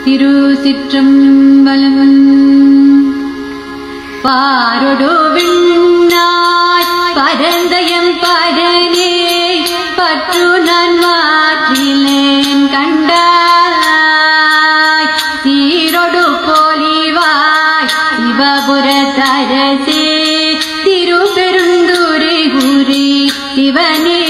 திருசிற்றம்பலம் பாரொடு விண்ணாய் பரந்தயம் பரனே பற்று நான் மாற்றிலேன் கண்டாய் சீரொடு போலிவாய் சிவபுர தரசே திருப்பெருந்துரை குரி சிவனே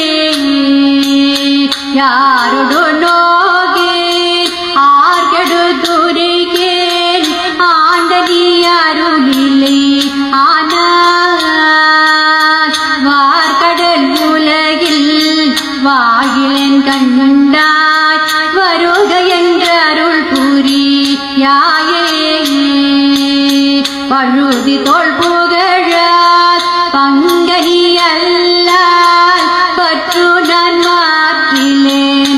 யாரொடு நோகே ஆர்கடு துரைகேன் ஆண்டனி அருளிலை ஆனால் வார்கடல் உலகில் வாயிலன் கண்டாய் வருக என்ற அருள் புரி யாயே பழுதி தோல் புகழால் பங்கனி அல்லால் பற்று நான் மாற்றிலேன்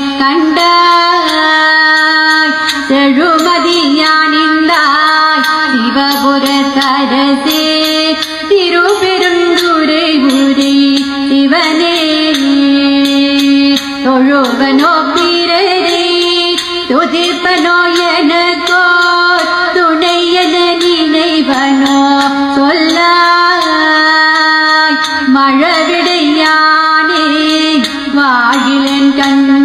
கண்டாய் செழுமதியானிந்தாய் சிவபுர தரசே திருப்பெருந்துரை உரை சிவனே தொழுவனோ பிறரே துதிர்ப்பனோ எனக்கோ துணை என நினைவனோ சொல்லாய் மழவிடையானே வாயிலன் கண்